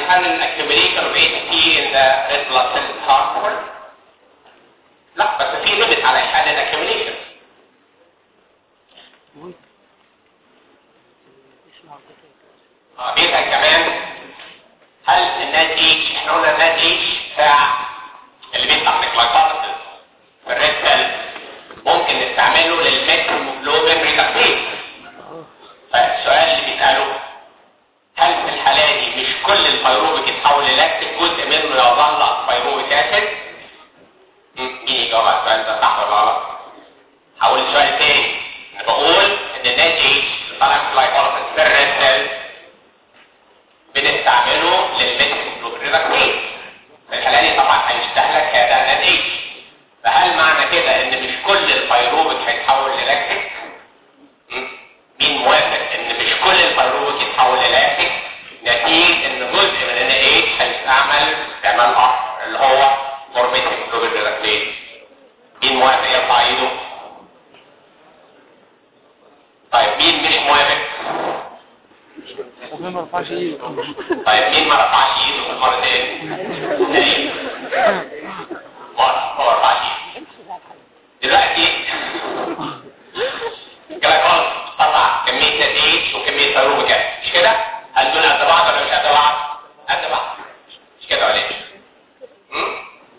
هل الاكيوميليشن اوف ATP in the red blood cells is harmful؟ لا بس في ليميت على حال الاكيوميليشن اه بيسأل كمان هل الناد اتش احنا قلنا الناد اتش بتاع اللي بيطلع من الجلايكوليسيس في الريد سيل ممكن نستعمله للميثيوموجلوبين ريدكتيز فالسؤال اللي بيسأله هل في الحالة دي مش كل الفيروبيك يتحول للاكتيك جزء منه يظل فيروبيك اسيد؟ مم، مين يجاوب على السؤال ده صح ولا غلط؟ هقول السؤال تاني انا بقول ان الناد اتش اللي طالع من الجلايكوليسيس في الريد سيل بنستعمله للميثيوموجلوبين ريدكتيز في الحالة دي طبعا هيستهلك هذا الناد اتش فهل معنى كده ان مش كل الفيروبيك هيتحول للاكتيك؟ مم. مين موافق ان مش كل الفيروبيك يتحول للاكتيك نتيجة ان جزء من ان ايه هيستعمل استعمال اخر اللي هو فورميتيك جلوبين ريدكتيز مين موافق يرفع ايده؟ طيب مين مش موافق؟ وفي ما رفعش ايده طيب مين ما رفعش ايده في المرتين؟ نايم مرة ما رفعش ايده دلوقتي جلايكول طلع كمية نتيج وكمية فيروبيك اسيد مش كده؟ هل دول قد بعض ولا مش قد بعض؟ قد بعض مش كده ولا ايه؟ مم؟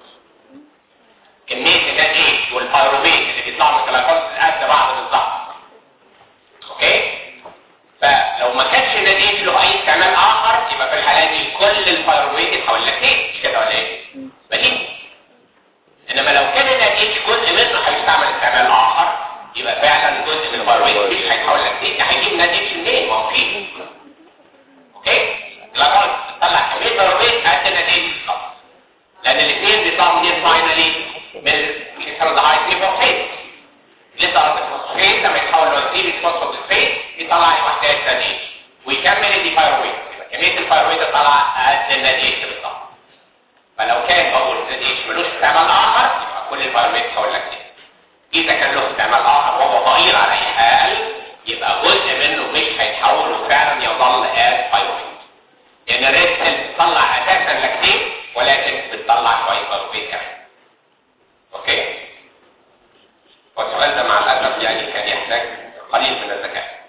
كمية النتيج والفيروبيك اللي بيطلعوا من الجلايكول قد بعض بالظبط اوكي؟ فلو ما كانش النتيج له اي استعمال اخر يبقى في الحالة دي كل الفيروبيك يتحول لكتير مش كده ولا ايه؟ بديهي انما لو كان النتيج جزء منه هيستعمل استعمال اخر يبقى فعلا جزء من الفيرويد مش هيتحول لكتير هيجيب نتيجه منين ما هو فيه اوكي لما تطلع كميه فيرويد قد النتيجه بالظبط لان الاثنين بيطلعوا منين فاينلي من مش يسمى ده هاي فوسفيت لسه الفوسفيت لما يتحول لوزيل فوسفوسفيت يطلع لي وحدات ثانيه ويكمل دي فيرويد يبقى كميه الفيرويد تطلع قد النتيجه بالظبط فلو كان بقول النتيجه ملوش استعمال اخر يبقى كل الفيرويد تحول لكتير إذا كان له استعمال آخر وهو ضئيل على أي حال يبقى جزء منه مش هيتحول وفعلا يظل as فيرويد. لأن الريد سيل بتطلع أساسا لاكتين ولكن بتطلع شوية فيرويد كمان. أوكي؟ والسؤال ده مع الأسف يعني كان يحتاج قليل من الذكاء.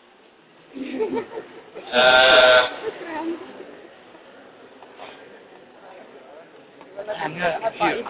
آه يعني كتير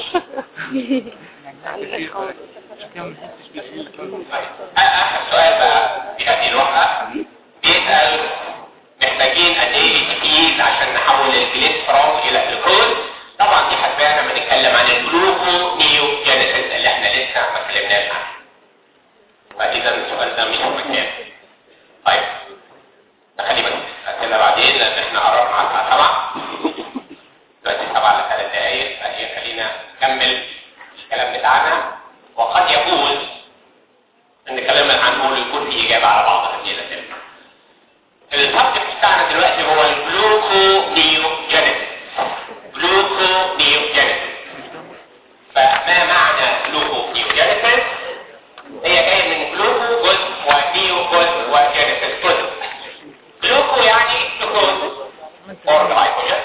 يعني كتير عشان كده ما نحسش بيه آخر سؤال بقى في هذه الوقفة بيسأل محتاجين قد ايه تكييز عشان نحول الجليسرول إلى جلوكوز طبعا دي هتبقى لما نتكلم عن الجلوكو نيوجينيسيس اللي احنا لسه ما اتكلمناش عنه فإذا السؤال ده مش مكان طيب نخلي بس أسئلة بعدين لأن احنا قررنا على الساعة 7 دلوقتي 7 إلا 3 دقايق فهي خلينا نكمل الكلام بتاعنا وقد يجوز ان الكلام اللي هنقوله يكون فيه اجابه على بعض هذه الاسئله. السبجكت بتاعنا دلوقتي هو الجلوكو نيوجينيسيس. جلوكو نيوجينيسيس. فما معنى جلوكو نيوجينيسيس؟ هي جايه من جلوكو جزء ونيو جزء وجينيسيس جزء. جلوكو يعني جلوكوز اور جلايكوجين.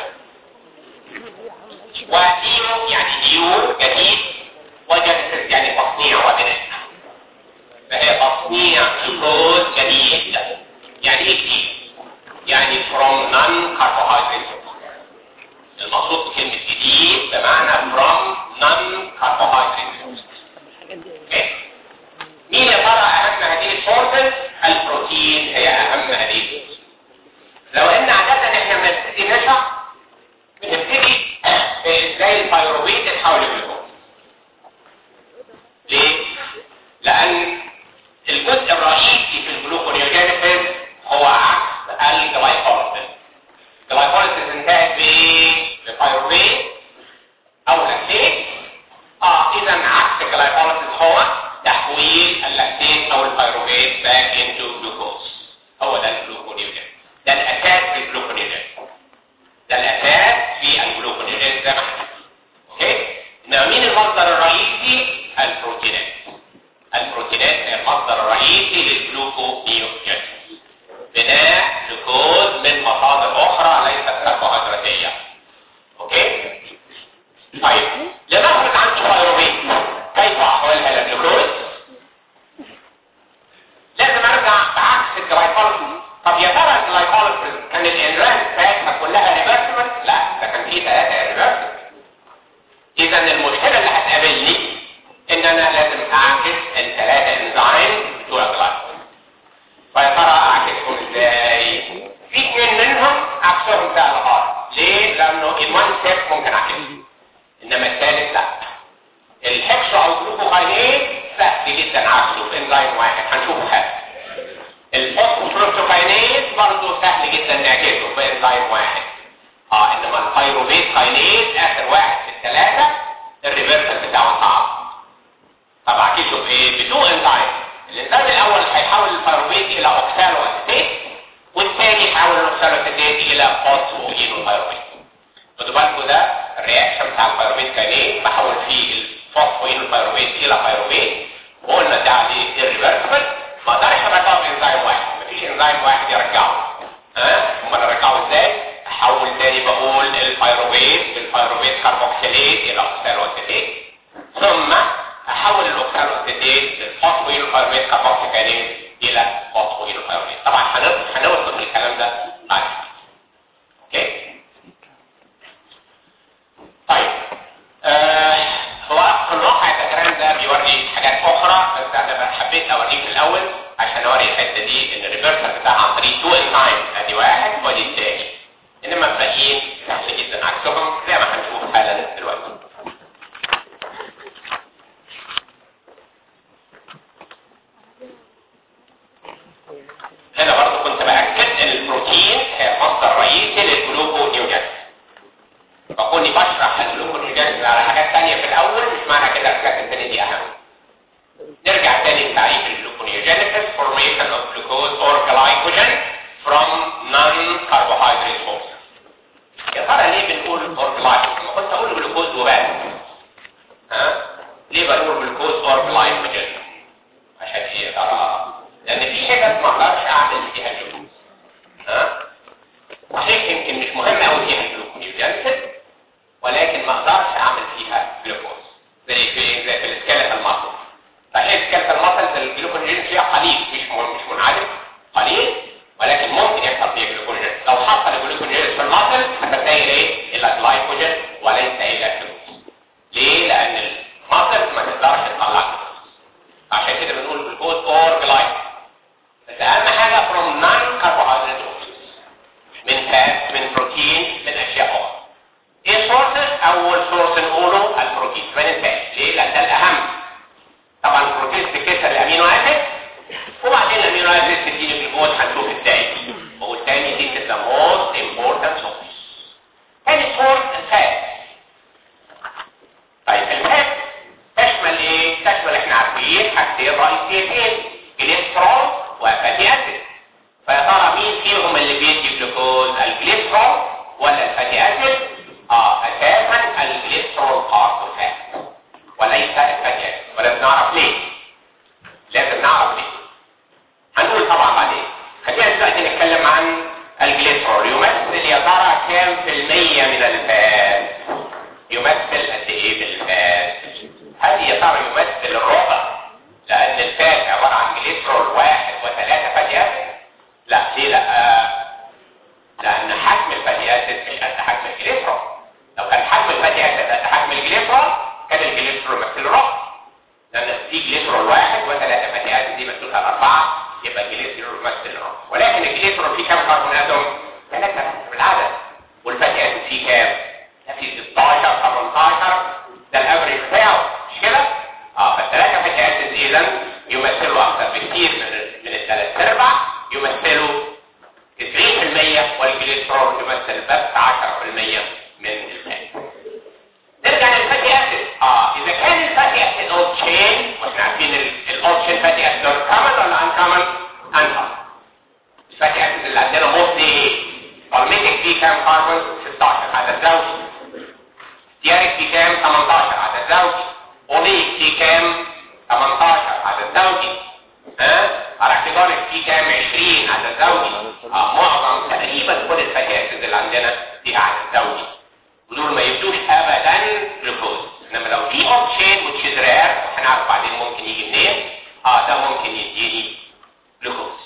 ونيو يعني نيو جديد وجينيسيس يعني تصنيع وبناء. فهي تصنيع جلوكوز جديد يعني ايه جديد؟ يعني from non carbohydrate المقصود بكلمة جديد بمعنى from non carbohydrate okay. مين يا ترى أهم هذه السورسز؟ البروتين هي أهم هذه السورسز لو ان عادة احنا ما ابتديناش كاينيز اخر واحد في الثلاثه الريفرسال بتاعه صعب طب اعكسه بايه بتو انزايم الانزيم الاول هيحول البيروفيت الى اوكسالو اسيتيت والثاني يحول الاوكسالو اسيتيت الى فوسفو اينوبيروفيت خدوا بالكم ده الرياكشن بتاع البيروفيت كاينيز بحول فيه الفوسفو اينوبيروفيت الى بيروفيت وقلنا ده عليه irreversible ما اقدرش ارجعه بانزيم واحد مفيش انزيم واحد يرجعه ها امال ارجعه ازاي احول تاني بقول البيروفيت بالبيروفيت كاربوكسيليت الى اوكسالواسيتيت ثم احول الاوكسالواسيتيت للفوسفويل البيروفيت كاربوكسيليت الى فوسفويل البيروفيت طبعا هنوصف هنوصف الكلام ده بعد اوكي طيب آه هو في الواقع الدياجرام ده بيوري حاجات اخرى بس انا بقى حبيت اوريك الاول عشان اوري الحته دي ان الريفرسال بتاعها عن طريق تو انزايم ادي واحد وادي الثاني انما الباقيين سهل جدا عكسهم زي ما هنشوف حالا دلوقتي هنا برضه كنت باكد ان البروتين هي المصدر الرئيسي للجلوكونيوجين فكوني بشرح الجلوكونيوجين على حاجات ثانيه في الاول مش معنى كده الحاجات الثانيه دي اهم نرجع تاني لتعريف الجلوكونيوجينيسيس formation of glucose or glycogen from non-carbohydrate sources يا ترى ليه بنقول or glycogen ما كنت اقول جلوكوز وبس ها ليه بقول جلوكوز or glycogen عشان ايه يا ترى لان في حتت ما اقدرش اعمل فيها جلوكوز ها صحيح يمكن مش مهم قوي فيها الجلوكونيوجينيسيس ولكن ما اقدرش اعمل فيها جلوكوز زي في زي في السكيلتال ماسل صحيح السكيلتال ماسل الجلوكونيوجين فيها قليل مش م- مش منعدم قليل ولكن ممكن يحصل فيه جلوكونيوجين لو حصل الجلوكونيوجين في الماسل هتتغير ايه الى جلايكوجين وليس الى جلوكوز ليه لان الماسل ما تقدرش تطلع جلوكوز عشان كده بنقول جلوكوز اور جلايكوجين بس اهم حاجه from non carbohydrate sources من فات من بروتين من اشياء اخرى ايه سورسز اول سورس نقوله البروتين ما ننساش ليه لان ده الاهم طبعا البروتين بتكسر الامينو اسيد وبعدين الامينو اسيد تديني جلوكوز هنشوف التاني والتاني دي تبقى موست امبورتنت سورس تاني سورس الفات طيب الفات تشمل ايه تشمل احنا عارفين حاجتين رئيسيتين جليسترول وفاتي اسيد فيا ترى مين فيهم اللي بيدي جلوكوز الجليسترول ولا الفاتي اسيد اه اساسا الجليسترول خاص بالفات وليس الفاتي اسيد ولازم نعرف ليه لازم نعرف ليه هنقول طبعا بعدين خلينا دلوقتي نتكلم عن الجليسترول يمثل يا ترى كام في المية من الفات يمثل قد ايه بالفات هل يا ترى يمثل الربع لان الفات عبارة عن جليسترول واحد وثلاثة فاتي اسيد لا ليه لا لان حجم الفاتي اسيد مش قد حجم الجليسترول لو كان حجم الفاتي اسيد قد حجم الجليسترول كان الجليسترول يمثل الربع لان في جليسترول واحد وثلاثة فاتي اسيد دي مسؤولة عن اربعة يبقى الجليسترول يمثل الربع ولكن الجليسترول فيه كام كربون اتوم؟ ثلاثة بس بالعدد والفاتي اسيد فيه كام؟ ده فيه 16 18 ده الافريج بتاعه مش كده؟ اه فالثلاثة فاتي اسيد اذا يمثلوا اكثر بكثير من من الثلاث ارباع يمثلوا 90% والجليسترول يمثل بس 10% من الفات نرجع للفاتي اسيد اه اذا كان الفاتي اسيد اولد تشين واحنا عارفين الاولد تشين فاتي اسيد دول كامل ولا ان كامل؟ ان كامل الفاتي اسيد اللي عندنا موستلي ايه؟ بالميتك فيه كام كاربون؟ 16 عدد زوجي ستياريك فيه كام؟ 18 عدد زوجي اوليك فيه كام؟ 18 عدد زوجي ها؟ اراكيدونيك فيه كام؟ 20 عدد زوجي اه معظم تقريبا كل الفاتي اسيد اللي عندنا فيها عدد زوجي ودول ما يبدوش ابدا جلوكوز انما لو في اوبشن which is rare هنعرف بعدين ممكن يجي منين اه ده ممكن يديني جلوكوز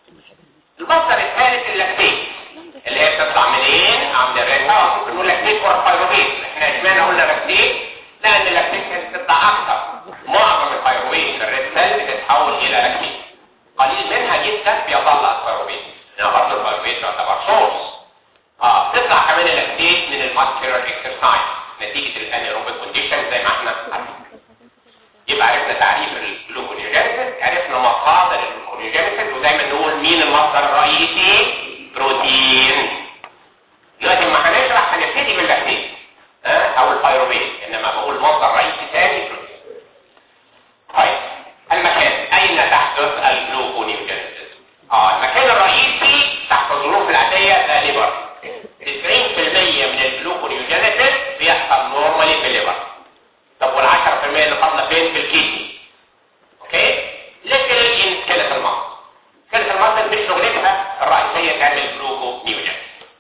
المصدر الثالث اللاكتيت اللي هي بتطلع منين عند الرئه ممكن نقول لاكتيت والفيروبيت احنا اشمعنى قلنا لاكتيت لان اللاكتيت كانت بتطلع اكتر معظم الفيروبيت في الريد سيل بتتحول الى لاكتيت قليل منها جدا بيظل الفيروبيت انما برضه الفيروبيت يعتبر سورس اه بتطلع كمان اللاكتيت من الماسكولار اكسرسايز نتيجه الانيروبيك كونديشن زي ما احنا عارفين يبقى عرفنا تعريف الجلوكونيوجينيسيس عرفنا مصادر الجلوكونيوجينيسيس ودايما نقول مين المصدر الرئيسي بروتين دلوقتي لما هنشرح هنبتدي باللاكتيت البايروميت انما بقول مصدر رئيسي ثاني فلوس طيب المكان اين تحدث الجلوكونيوجينيسيس اه المكان الرئيسي تحت الظروف العاديه ده ليبر 90% من الجلوكونيوجينيسيس بيحصل نورمالي في الليبر طب وال10% اللي فاضله فين في الكيدني اوكي لكن الانسكيلت المصل سكيلت المصل مش شغلتها الرئيسيه تعمل جلوكونيوجينيسيس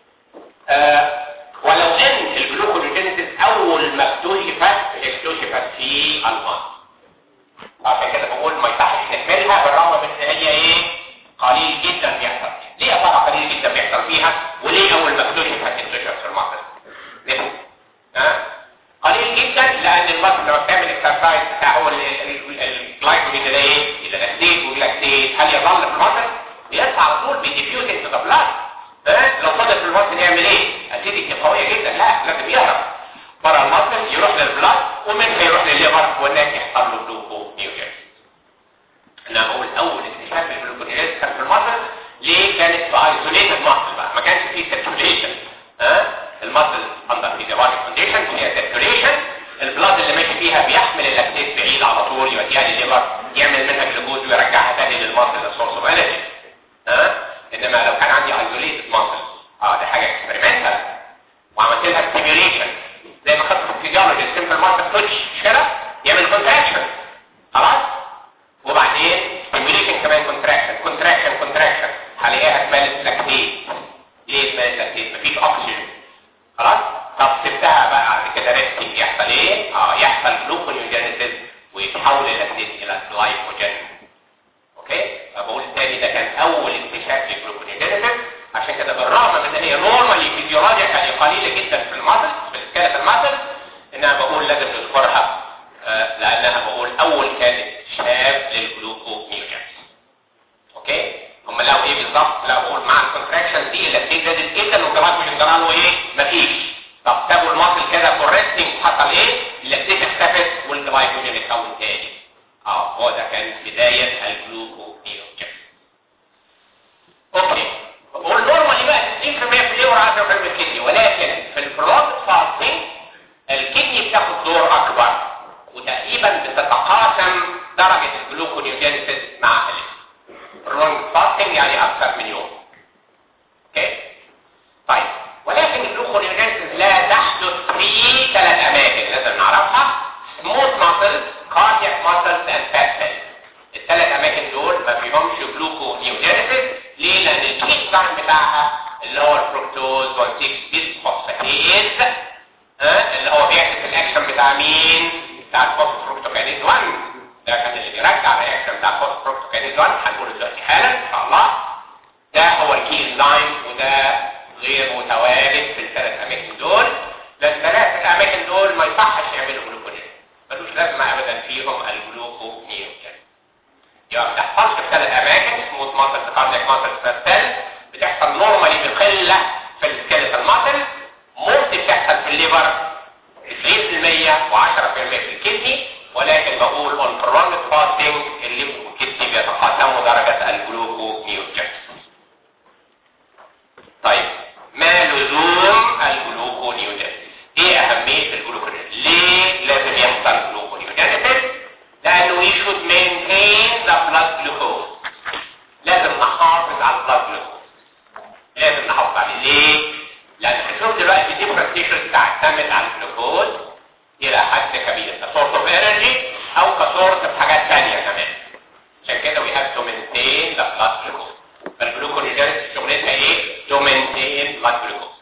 آه ولو ان الجلوكونيوجينيسيس اول ما اكتشفت اكتشفت في المصل عشان كده بقول ما يصحش نهملها بالرغم من ان هي ايه قليل جدا بيحصل فيها ليه يا ترى قليل جدا بيحصل فيها وليه اول ما اكتشفت اكتشفت في المصل ليه ها قليل جدا لان المصل لما بتعمل اكسرسايز بتاع هو الجلايكوجين ده ايه اذا لاكتيت وجلاكتيت هل يظل في المصل بيطلع على طول بيديفيوز انت ذا بلاد ها لو فضل في المصل يعمل ايه اسيديتي قويه جدا لا لازم يهرب بره المصل يروح للبلاد ومنها يروح للليفر والناس يحصل له جلوكونيوجينيسيس انا بقول اول اكتشاف الجلوكونيوجينيسيس كان في المصل ليه كانت في ايزوليتد مصل بقى ما كانش فيه سيركيوليشن ها المصل اندر فيزيولوجيك كونديشن فيها سيركيوليشن البلاد اللي ماشي فيها بيحمل اللاكتيت بعيد على طول يوديها للليفر يعمل منها جلوكوز ويرجعها تاني للمصل السورس اوف انرجي ها انما لو كان عندي ايزوليتد مصل اه دي حاجه اكسبيرمنتال وعملت لها ستيميوليشن زي ما خدت في الفيزيولوجي السيمبل ماركت توتش مش كده يعمل كونتراكشن خلاص وبعدين ستيميوليشن كمان كونتراكشن كونتراكشن كونتراكشن هلاقيها اتملت لاكتيت ليه اتملت لاكتيت مفيش اكسجين خلاص طب سبتها بقى بعد كده ريستنج يحصل ايه اه يحصل جلوكونيوجينيسيس ويتحول اللاكتيت الى جلايكوجين اوكي فبقول تاني ده كان اول اكتشاف للجلوكونيوجينيسيس عشان كده بالرغم من ان هي نورمالي فيزيولوجيكالي قليله جدا في الماسل في السكيلت الماسل انها بقول لازم نذكرها آه لانها بقول اول كان اكتشاف للجلوكونيوجينيسيس اوكي هم لقوا ايه بالظبط لا بقول مع الكونتراكشن دي اللاكتيت زادت جدا والجلايكوجين جراله ايه مفيش طب سابوا الماسل كده فور ريستنج حصل ايه اللاكتيت اختفت والجلايكوجين اتكون تاني اه هو ده كان بدايه الجلوكونيوجينيسيس اوكي بقول نورمالي بقى 60% في الليور 10% في الكدني ولكن في البرولونج فاستنج الكدني بتاخد دور اكبر وتقريبا بتتقاسم درجه الجلوكونيوجينيسيس مع البرولونج فاستنج يعني اكثر من يوم اوكي طيب ولكن الجلوكونيوجينيسيس لا تحدث في ثلاث اماكن لازم نعرفها سموث ماسلز كاردياك ماسلز اند فات سيلز الثلاث اماكن دول ما فيهمش جلوكونيوجينيسيس ليه لان الكيك تايم بتاعها اللي هو الفركتوز 1 6 بيس فوسفاتيز ها اللي هو بيعكس الاكشن بتاع مين بتاع الفوسفروكتوكانيز 1 ده كان اللي بيرجع الرياكشن بتاع الفوسفروكتوكانيز 1 هنقوله دلوقتي حالا ان شاء الله ده هو الكي انزايم وده غير متواجد في الثلاث اماكن دول لان الثلاث الاماكن دول ما يصحش يعملوا جلوكونيز ملوش لازمه ابدا فيهم الجلوكونيوجين يبقى ما بتحصلش في ثلاث اماكن سموث ماسل كاردياك ماسل سيل بتحصل نورمالي بقله في السكيلت الماسل ممكن تحصل في الليفر 20% و10% في الكدني ولكن بقول اون برولونج فاستنج الليفر والكدني بيتقاسموا درجه الجلوكونيوجين طيب ما لزوم الجلوكونيوجين ايه اهميه الجلوكونيوجين ليه لازم يحصل جلوكونيوجينيسيس لانه we should maintain the blood glucose لازم نحافظ على البلاد جلوكوز لازم نحافظ عليه ليه؟ لان هنشوف دلوقتي differentiation تعتمد على الجلوكوز الى حد كبير كسورس اوف انرجي او كسورس في حاجات ثانيه كمان عشان كده we have to maintain the blood glucose فالجلوكونيوجينيسيس شغلتها ايه؟ to maintain blood glucose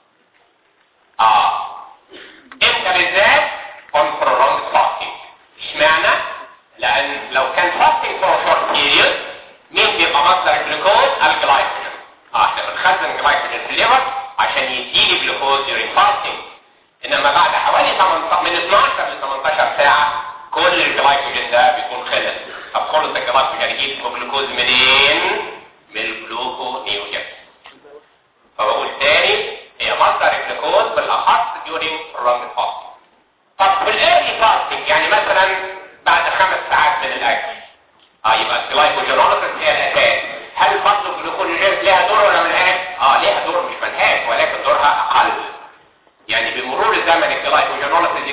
اه امتى بالذات؟ on prolonged fasting اشمعنى؟ لان لو كان fasting for a short period مين بيبقى مصدر الجلوكوز؟ الجلايكوجين اه احنا بنخزن جلايكوجين في الليفر عشان يديني جلوكوز during fasting انما بعد حوالي 18 من 12 ل 18 ساعه كل الجلايكوجين ده بيكون خلص طب خلص الجلايكوجين يجيب جلوكوز منين؟ من الجلوكونيوجين فبقول تاني هي مصدر الجلوكوز بالاخص during prolonged fasting طب في الايرلي فاستنج يعني مثلا بعد خمس ساعات من الاكل اه يبقى الجلايكوجينوليسيس هي الاساس هل برضه الجلوكونيوجينيز ليها دور ولا ملهاش؟ اه ليها دور مش ملهاش ولكن دورها اقل يعني بمرور الزمن الجلايكوجينوليسيس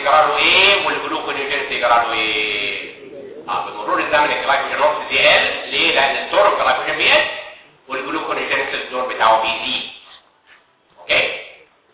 الجلوكونيوجينيس يجرى له ايه؟ اه بمرور الزمن الجلايكوجين اوكسيد يقل ليه؟ لان الدور الجلايكوجين بيقل والجلوكونيوجينيس الدور بتاعه بيزيد اوكي؟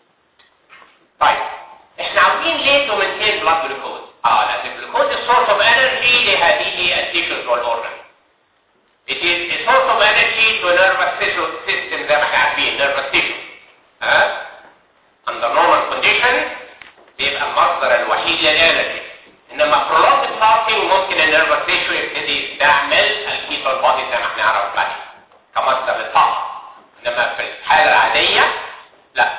طيب احنا عاوزين ليه تو مينتين بلاد جلوكوز؟ اه لان الجلوكوز السورس اوف انرجي لهذه التيشوز والاورجن It is a source of energy to nervous tissue system زي ما احنا عارفين nervous tissue ها under normal conditions بيبقى المصدر الوحيد للانرجي انما prolonged fasting ممكن النيرفس تيشو يبتدي يستعمل الكيتون بودي زي ما احنا نعرف بعدين كمصدر للطاقه انما في الحاله العاديه لا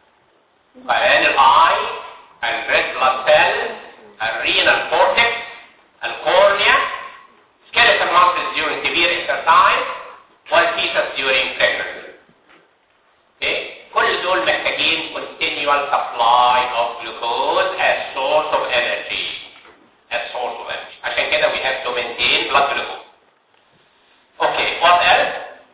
فيان الاي الريد بلاد سيل الرينال كورتكس الكورنيا skeletal muscles during severe exercise والفيتس during pregnancy okay? كل دول محتاجين continual supply of glucose as source of energy as source of energy عشان كده we have to maintain blood glucose okay what else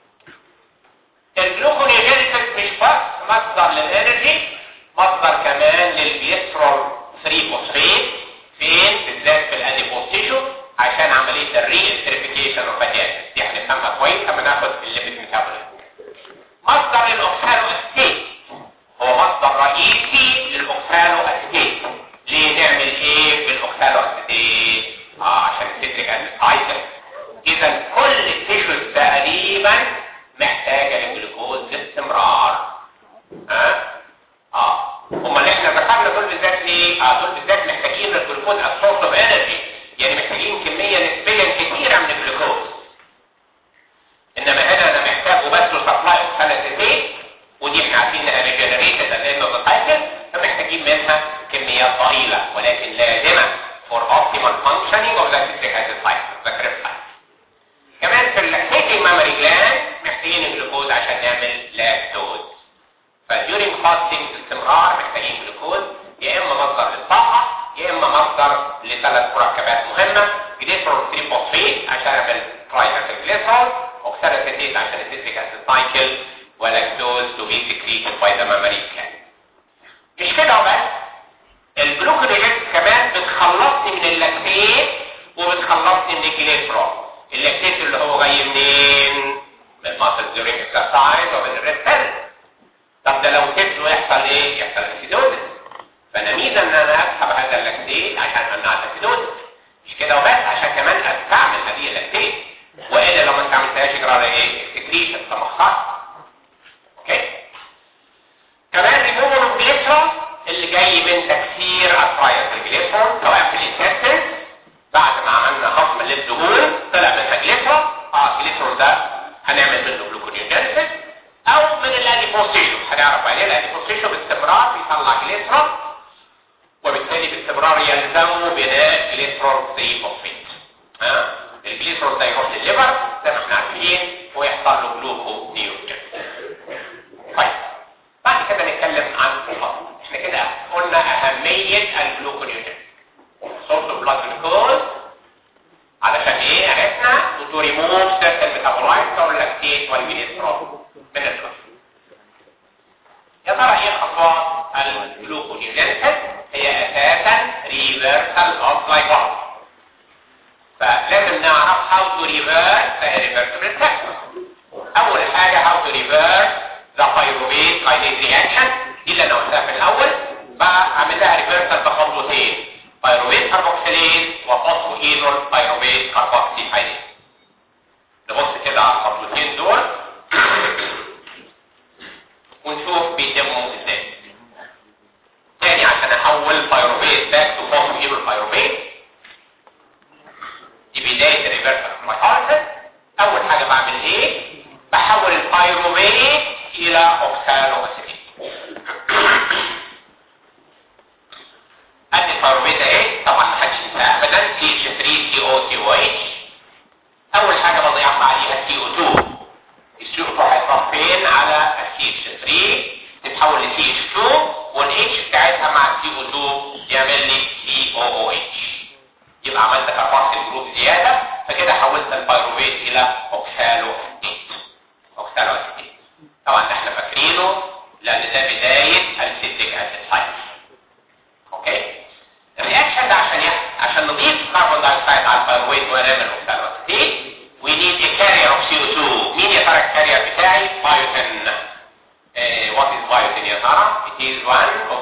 الجلوكونيوجينيسيس مش بس مصدر للانرجي مصدر كمان للجليسرول 3 فوسفيت فين بالذات في الاديبوز تيشو عشان عمليه الريستريفيكيشن اوف فاتي اسيد دي هنفهمها كويس لما ناخد الليبيد ميتابوليزم مصدر الاوكسالو اسيتيت هو مصدر رئيسي للاوكسالو اسيتيت ليه نعمل ايه بالاوكسالو اسيتيت اه عشان السيتريك اسيد سايكل اذا كل التيشوز تقريبا محتاجه للجلوكوز باستمرار ها اه امال احنا ذكرنا دول بالذات ليه اه دول بالذات محتاجين للجلوكوز از سورس اوف انرجي يعني محتاجين كميه نسبيا كثيره من الجلوكوز انما هنا انا محتاجه بس سبلاي اوف ثلاث ودي احنا عارفين انها ريجنريتد ات اند اوف سايكل فمحتاجين منها كميات ضئيله ولكن لازمه for optimal functioning of the citric acid cycle the CRISP cycle كمان في اللاكتيتنج مامري جلاند محتاجين الجلوكوز عشان نعمل لاكتوز فديورينج فاستنج باستمرار محتاجين جلوكوز يا اما مصدر للطاقه يا اما مصدر لثلاث مركبات مهمه جليسرول 3 فوسفيت عشان اعمل ترايكاسيل جليسرول اوكسالاسيتيت عشان السيتريك اسيد سايكل ولاكتوز تو بي سكريتد باي ذا مامري جلاند مش كده وبس الجلوكونيجينيس كمان بتخلصني من اللاكتيت وبتخلصني من الجليسرول اللاكتيت اللي هو جاي منين من الماسل ديورينج اكسرسايز ومن الريد سيل طب ده لو سبته يحصل ايه يحصل اسيدوزس فانا ميزه ان انا اسحب هذا اللاكتيت عشان امنع الاسيدوزس مش كده وبس عشان كمان استعمل هذه اللاكتيت والا لو ما استعملتهاش يجرى لها ايه اكسكريشن فمخصص اوكي كمان ريموفال اوف جليسرول اللي جاي من تكسير افرايز الجليسرول سواء في الانتستين بعد ما عملنا هضم للدهون طلع منها جليسرول اه الجليسرول ده هنعمل منه جلوكونيوجينيسيس او من الاديبوستيشن هنعرف بعدين الاديبوستيشن باستمرار بيطلع جليسرول وبالتالي باستمرار يلزمه بناء جليسرول 3 فوسفيت ها الجليسرول ده يروح للليفر زي ما احنا عارفين ويحصل له جلوكو نيوجينيسيس طيب بعد كده نتكلم عن الفصل احنا كده قلنا اهميه الجلوكونيوجين سورس اوف بلاد جلوكوز علشان ايه عرفنا تو ريموف سيرتن ميتابولايتس او اللاكتيت والجليسرول من الجسم يا ترى ايه خطوات الجلوكونيوجينيسيس هي اساسا ريفرسال اوف لايكوز فلازم نعرف how to reverse the irreversible process اول حاجه how to reverse the pyruvate kinase reaction دي اللي انا قلتها في الاول بعمل لها ريفرسال بخطوتين pyruvate كاربوكسيليز وفوسفوينول pyruvate كاربوكسيليز نبص كده على الخطوتين دول ونشوف بيتموا ازاي تاني عشان احول pyruvate back to phosphoenol pyruvate دي بداية الريفرسال ميثودز اول حاجة بعمل ايه بحول البايروفيت الى اوكسالو اسيتيت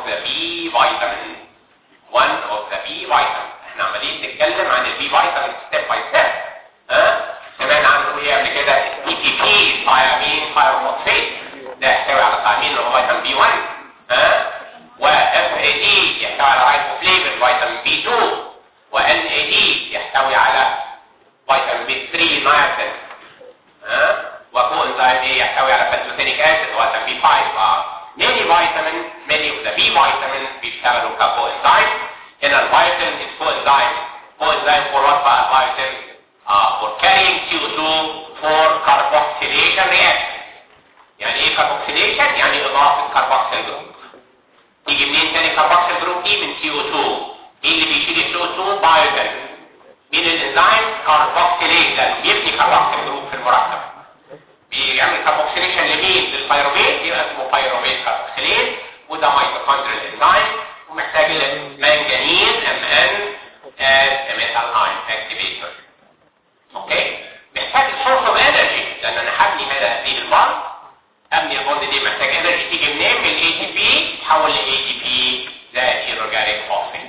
the B vitamin one of the B vitamin احنا عمالين نتكلم عن البي فيتامين ستيب باي ستيب ها سمعنا عنه ايه قبل كده التي بي بي ثيامين ثايروفوسفيت ده يحتوي على ثيامين اللي هو فيتامين بي 1 ها واف اي دي يحتوي على رايبوفليفين فيتامين بي 2 وان اي دي يحتوي على فيتامين بي 3 نايتين ها وكو انزيم ايه يحتوي على بنزوثينيك اسيد وفيتامين بي 5 اه many vitamins many of the B vitamins بيشتغلوا ككو انزيم هنا الفيتامين is coenzyme coenzyme for what بقى vitamin uh, for carrying CO2 for carboxylation reaction يعني ايه carboxylation يعني اضافه كربوكسيل جروب تيجي منين تاني كربوكسيل جروب دي من CO2 مين اللي بيشيل ال CO2 بايوجن مين الانزيم كاربوكسيليز لانه بيبني كربوكسيل جروب في المركب بيعمل كاربوكسيليشن لمين للبيروميت يبقى اسمه بيروميت كاربوكسيليز وده ميتوكوندريال انزيم ومحتاج المنجنيز ام ان as a metal ion activator اوكي محتاج سورس اوف انرجي لان انا هبني هذه البوند ابني البوند دي محتاج انرجي تيجي منين من الاي تي بي تحول لاي تي بي زائد ايروجانيك فوسفيت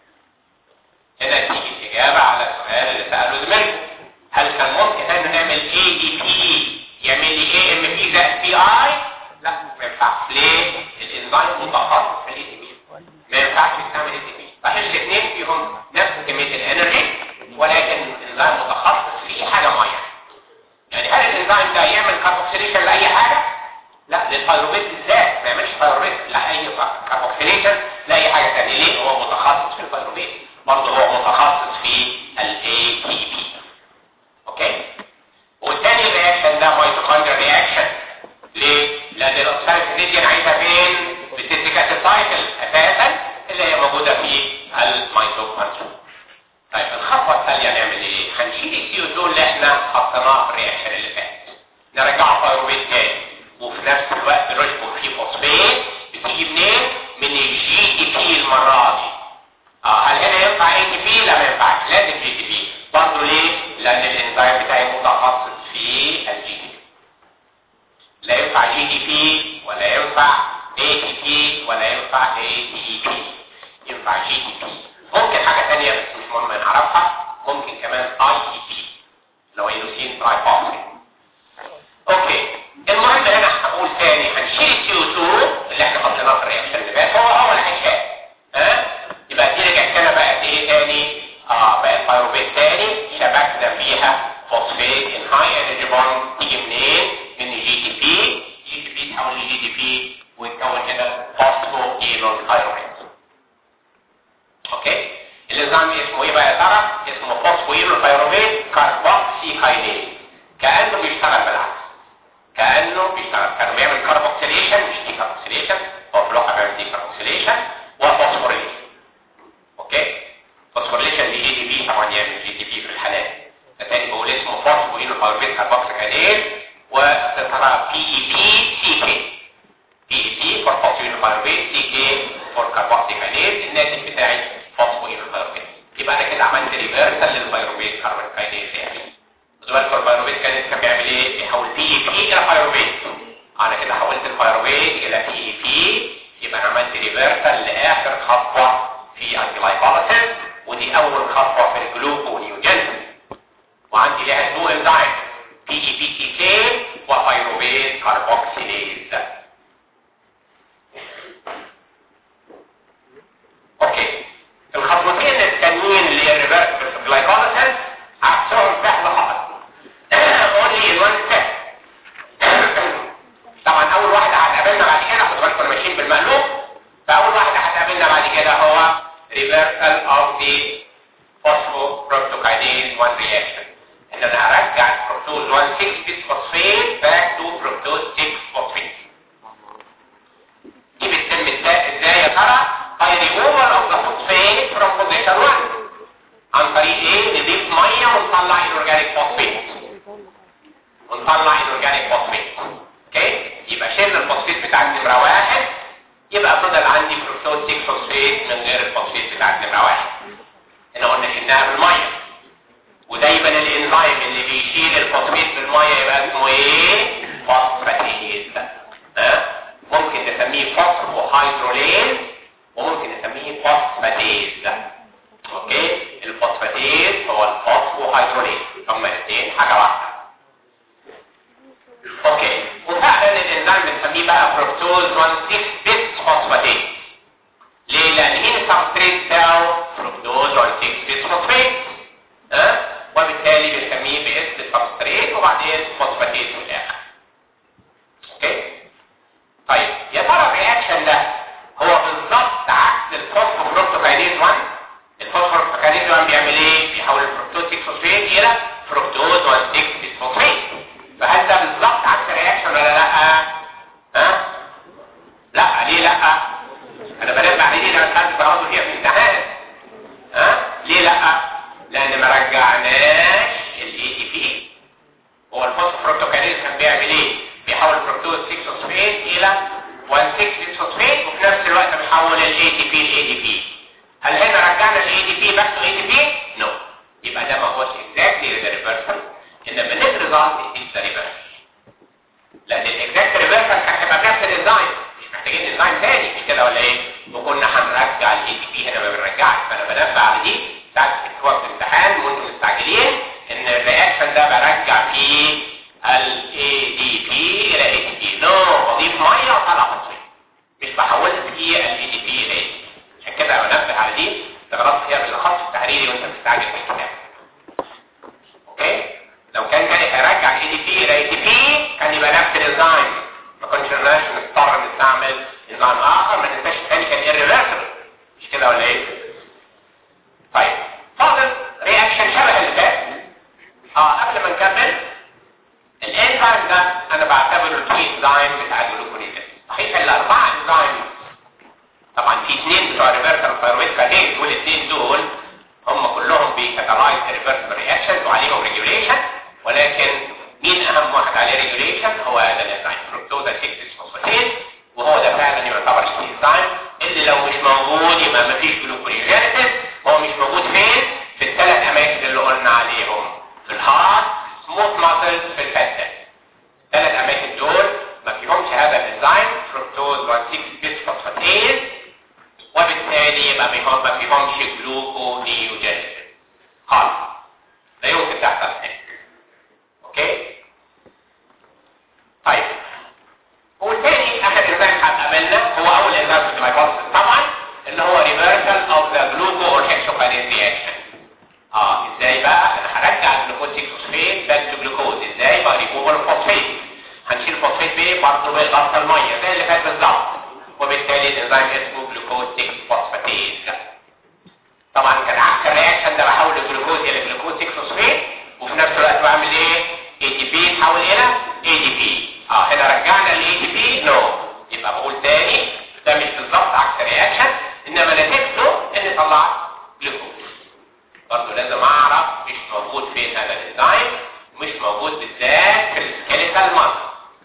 هنا تيجي الاجابه على السؤال اللي ساله زميلكم هل كان ممكن ان نعمل اي دي بي يعمل لي اي ام بي زائد بي اي لا ما ينفعش ليه الانزيم متخصص في الاي تي بي ما ينفعش يستعمل اي تي بي صحيح الاثنين فيهم نفس كميه الانرجي ولكن الانزيم متخصص في حاجه معينه يعني هل الانزيم ده يعمل كاربوكسيليشن لاي حاجه لا للفيروبيت بالذات ما يعملش فيروبيت لاي كاربوكسيليشن لاي حاجه ثانيه ليه هو متخصص في الفيروبيت برضه هو متخصص في الاي تي بي اوكي والثاني رياكشن ده ميتوكوندريال رياكشن ليه لان الاوكسيد ريديان عايزها فين في السيتريك اسيد سايكل اساسا اللي هي موجوده في الميتوكوندريا طيب الخطوه الثانيه نعمل ايه هنشيل السي او 2 اللي احنا حطيناه في الرياكشن اللي فات نرجعه فيروبيت تاني وفي نفس الوقت نشبك فيه فوسفيت بتيجي منين من الجي تي بي المره دي اه هل هنا ينفع اي تي بي لا ما ينفعش لازم جي تي بي برضه ليه لان الانزيم بتاعي متخصص في الجي تي بي لا ينفع جي تي بي ولا ينفع اي تي بي ولا ينفع اي تي بي ينفع جي تي بي ممكن حاجه ثانيه بس مش مهم نعرفها ممكن كمان اي تي بي لو ينوسين ترايفوسفيت اوكي المهم هنا هقول تاني هنشيل السي او 2 اللي احنا حطيناه في الرياكشن اللي فات هو هو اللي هيتشال ها يبقى دي رجعت لنا بقت ايه تاني اه بقت بايروبيت تاني شبكنا فيها فوسفيت ان هاي انرجي بوند تيجي منين من الجي تي بي جي تي بي تحول لجي تي بي ويتكون كده فوسفو ايلون بايروبيت اوكي الانزيم اسمه ايه بقى يا ترى اسمه فوسفو ايلون بايروبيت كاربوكسي كاينيز كانه بيشتغل بالعكس كانه بيشتغل كانه بيعمل كاربوكسيليشن مش دي كاربوكسيليشن هو في الواقع بيعمل دي كاربوكسيليشن وفوسفوريليشن اوكي فوسفوريليشن دي جي تي بي طبعا يعمل جي تي بي في الحالات ده تاني بقول اسمه فوسفوريلو بايروبيت كاربوكسيكانيز وترى بي اي بي سي كي بي اي بي فور فوسفوريلو بايروبيت سي كي فور كاربوكسيكانيز الناتج بتاعي فوسفوريلو بايروبيت يبقى انا كده عملت ريفرسال للبايروبيت كاربوكسيكانيز يعني خدوا بالكم البايروبيت كان كان بيعمل ايه؟ بيحول بي اي بي الى بايروبيت انا كده حولت البايروبيت الى بي اي بي يبقى انا عملت ريفرسال لاخر خطوه في الجلايكوليسيس ودي اول خطوه في الجلوكونيوجينيسيس وعندي لها تو انزيم بي اي بي تي كي وبايروبيت كاربوكسيليز اوكي الخطوتين التانيين اللي هي الريفرس جلايكوليسيس عكسهم سهل خالص اونلي ان وان ستيب طبعا اول واحده هتقابلنا بعد كده خدوا بالكم ماشيين بالمقلوب فاول واحده هتقابلنا بعد كده هو reversal of the phosphoprotokinase 1 reaction ان انا ارجع الفركتوز 1 6 bisphosphate back to fructose 6 phosphate دي بتتم ازاي يا ترى by removal of the phosphate from position 1 عن طريق ايه نضيف ميه ونطلع الاورجانيك فوسفيت ونطلع الاورجانيك فوسفيت اوكي يبقى شلنا الفوسفيت بتاع النمره واحد يبقى فضل عندي فركتوز 6 فوسفيت من غير الفوسفيت بتاع النمره واحد هنا قلنا شلناها بالميه ودايما الانزيم اللي بيشيل الفوسفيت بالميه يبقى اسمه ايه فوسفاتيز ها ممكن نسميه فوسفو هيدروليز الاي تي بي الاي دي بي هل هنا رجعنا الاي دي بي باك تو اي دي بي نو يبقى ده ما هوش اكزاكتلي ذا ريفرسال انما النت ريزلت از ذا ريفرسال لان الاكزاكت ريفرسال كان هيبقى بنفس الديزاين مش محتاجين ديزاين تاني مش كده ولا ايه وكنا هنرجع الاي دي بي هنا ما بنرجعش فانا بنبه على دي ساعه الوقت الامتحان وانتم مستعجلين ان الرياكشن ده برجع فيه الاي دي بي الى اي دي بي نو بضيف ميه وطلع تصوير مش بحولها فيه الاي دي بي الى اي دي عشان كده انا بنبه على دي استغربت فيها بالاخص التحريري وانت مستعجل في الكتاب اوكي لو كان كان هيرجع الاي دي بي الى اي دي بي كان يبقى نفس الديزاين ما كناش نقدرش نضطر نستعمل نظام اخر ما ننساش الثاني كان irreversible مش كده ولا ايه طيب فاضل رياكشن شبه اللي فات اه قبل ما نكمل الانزيم ده انا بعتبره الكي انزيم بتاع الجلوكونيز صحيح الاربعه انزيم طبعا في اثنين بتوع ريفرسال فايرويد كاتين دول الاثنين دول هم كلهم بيكاتالايز ريفرسال رياكشنز وعليهم ريجوليشن ولكن مين اهم واحد عليه ريجوليشن هو هذا الانزيم فركتوزا 6 فوسفاتيز وهو ده فعلا يعتبر الانزيم اللي لو مش موجود يبقى ما فيش جلوكونيوجينيسيس هو مش موجود فين في الثلاث اماكن اللي قلنا عليهم في الهارت سموث ماسل في الفاتة ثلاث اماكن دول ما فيهمش هذا الانزيم فركتوز 1 6 بيس فوسفاتيز وبالتالي يبقى ما ما فيهمش جلوكونيوجينيسيس خالص لا يمكن تحصل هناك اوكي طيب والتاني اخر انزيم هتقابلنا هو اول انزيم في الجلايكولايسيس طبعا اللي هو ريفرسال اوف ذا جلوكو اور هيكسوكاينيز رياكشن اه ازاي بقى انا هرجع الجلوكوز 6 فوسفيت باك تو جلوكوز ازاي بقى ريموفر الفوسفيت هنشيل الفوسفيت بايه برضه بضغط الميه زي اللي فات بالظبط وبالتالي الانزيم اسمه جلوكوز 6 فوسفاتيز طبعا كان عكس الرياكشن ده بحول الجلوكوز الى جلوكوز 6 فوسفيت وفي نفس الوقت بعمل ايه اي دي بي تحول الى اي دي بي اه هنا رجعنا الاي دي بي نو يبقى بقول تاني ده مش بالظبط عكس الرياكشن انما نتيجته اني طلعت جلوكوز برضه لازم اعرف مش موجود فين هذا الانزيم مش موجود بالذات في السكيليتال ماسل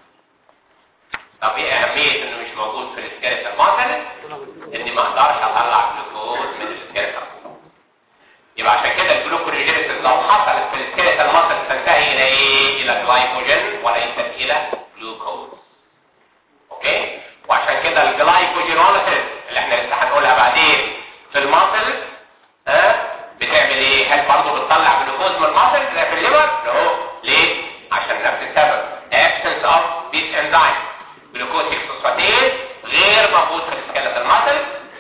طب ايه اهميه انه مش موجود في السكيليتال ماسل اني ما اقدرش اطلع جلوكوز من السكيليتال يبقى عشان كده الجلوكوريجينيسيس لو حصلت في السكيليتال ماسل تنتهي الى ايه الى جلايكوجين وليست الى جلوكوز اوكي وعشان كده الجلايكوجينوليسيس اللي احنا لسه هنقولها بعدين في الماسل ها بتعمل ايه هل برضه بتطلع جلوكوز من الماسل زي في الليفر نو ليه عشان نفس السبب absence of this enzyme جلوكوز 6 فوسفاتيز غير موجود في السكيلتال ماسل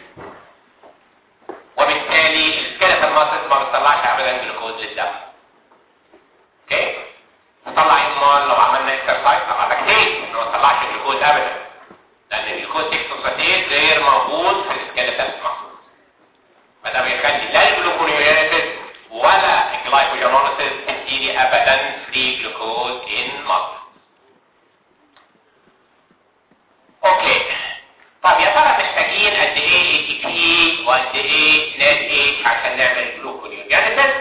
وبالتالي السكيلتال ماسل ما بتطلعش ابدا جلوكوز للدم اوكي تطلع ايه لو عملنا اكسرسايز طبعا تكتيك انه ما تطلعش جلوكوز ابدا لان الجلوكوز 6 فوسفاتيز غير موجود في السكيلتال ماسل فده بيخلي لا الجلوكونيورينيسيس ولا الجلايكوجينوليسيس تديني ابدا فري جلوكوز ان مصر اوكي طب يا ترى محتاجين قد ايه اي تي بي وقد ايه ناد اتش عشان نعمل جلوكونيورينيسيس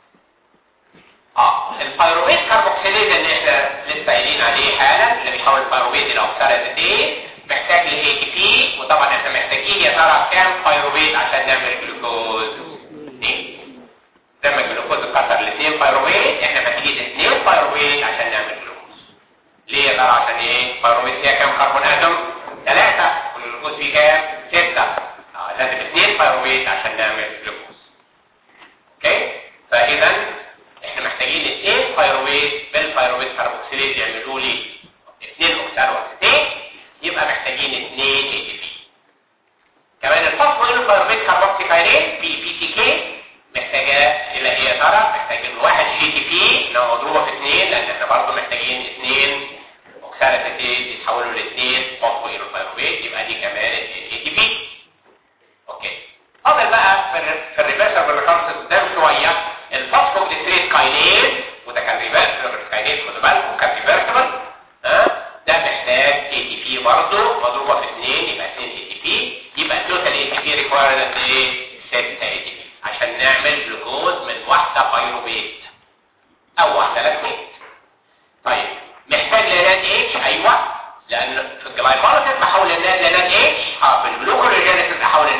اه البيروفيت كاربوكسيليز اللي احنا لسه قايلين عليه حالا اللي بيحول البيروفيت الى اوكسالات ايه محتاج ل اي تي بي وطبعا احنا محتاجين يا ترى كام بيروفيت عشان نعمل جلوكوز 2 زي ما الجلوكوز اتكسر ل 2 بيروفيت احنا محتاجين 2 بيروفيت عشان نعمل جلوكوز ليه يا ترى عشان ايه بيروفيت فيها كام كربون اتوم 3 والجلوكوز فيه كام 6 اه لازم 2 بيروفيت عشان نعمل جلوكوز اوكي فاذا احنا محتاجين 2 بيروفيت بالبيروفيت كاربوكسيليز يعملوا لي 2 اوكسال واسيتين يبقى محتاجين 2 اي تي بي كمان الفوسفوريل بيروفيت كاربوكسيكاينيز بي بي تي كي محتاجه الى ايه يا ترى محتاجين واحد جي تي بي لو مضروبه في 2 لان احنا برضه محتاجين 2 اوكسالاتيز يتحولوا ل 2 فوسفوريل بيروفيت يبقى دي كمان اي تي بي اوكي فاضل بقى في الريفرسال بالكونسبت قدام شويه الفوسفوجليسريد كاينيز وده كان ريفرسبل كاينيز خدوا بالكم كان ريفرسبل ها ده محتاج اي تي بي برضه مضروبه في 2 يبقى 2 اي تي بي يبقى التوتال اي تي بي ريكوايرد قد ايه 6 اي تي بي عشان نعمل جلوكوز من واحده بايروبيت او واحده لاكتيت طيب محتاج لناد اتش ايوه لان في الجلايكوليسيس بحول الناد لناد اتش اه في الجلوكوجينيسيس احول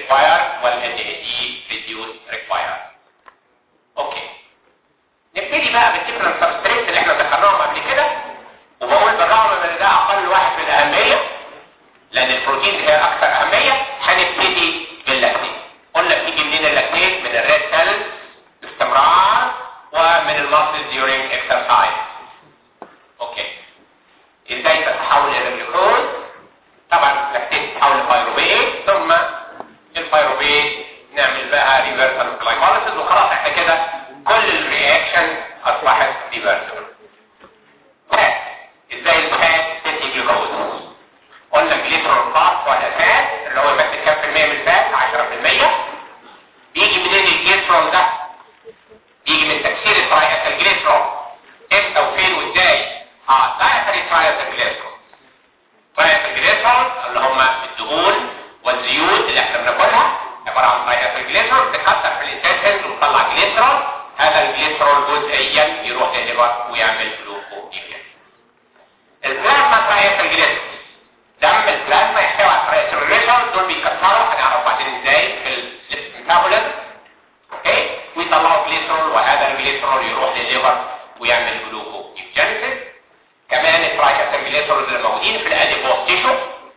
required وال NAD reduced required اوكي نبتدي بقى بالديفرنت سبستريتس اللي احنا ذكرناهم قبل كده وبقول بالرغم من ان ده اقل واحد في الاهميه لان البروتين هي اكثر اهميه هنبتدي باللاكتين قلنا بتيجي منين اللاكتين من الريد سيلز باستمرار ومن الماسل during exercise اوكي ازاي تتحول الى جلوكوز طبعا اللاكتين تتحول لفيروبيت ثم الفيروبيت نعمل بقى ريفرسال جلايكوليسيس وخلاص احنا كده كل الرياكشن اصبحت ريفرسبل فات ازاي الفات تدي جلوكوز قلنا جليسرول فات ولا فات اللي هو بس كام في المية من الفات 10% بيجي منين الجليسرول ده بيجي من تكسير الترايات الجليسرول امتى وفين وازاي اه دايتري ترايات الجليسرول ترايات الجليسرول اللي هم الدهون والزيوت اللي احنا بناكلها عباره عن ترايات الجليسرول تكسر في الانتستين وتطلع جليسرول هذا الجليسرول جزئيا يروح للليفر ويعمل جلوكوميجيا البلازما ترايات الجليسرول دم البلازما يحتوي على ترايات الجليسرول دول بيكسروا هنعرف بعدين ازاي في الميتابوليزم اوكي ويطلعوا جليسرول وهذا الجليسرول يروح للليفر ويعمل جلوكوجينيسيس كمان الترايكاسين جليسرول اللي موجودين في الاديبوس تيشو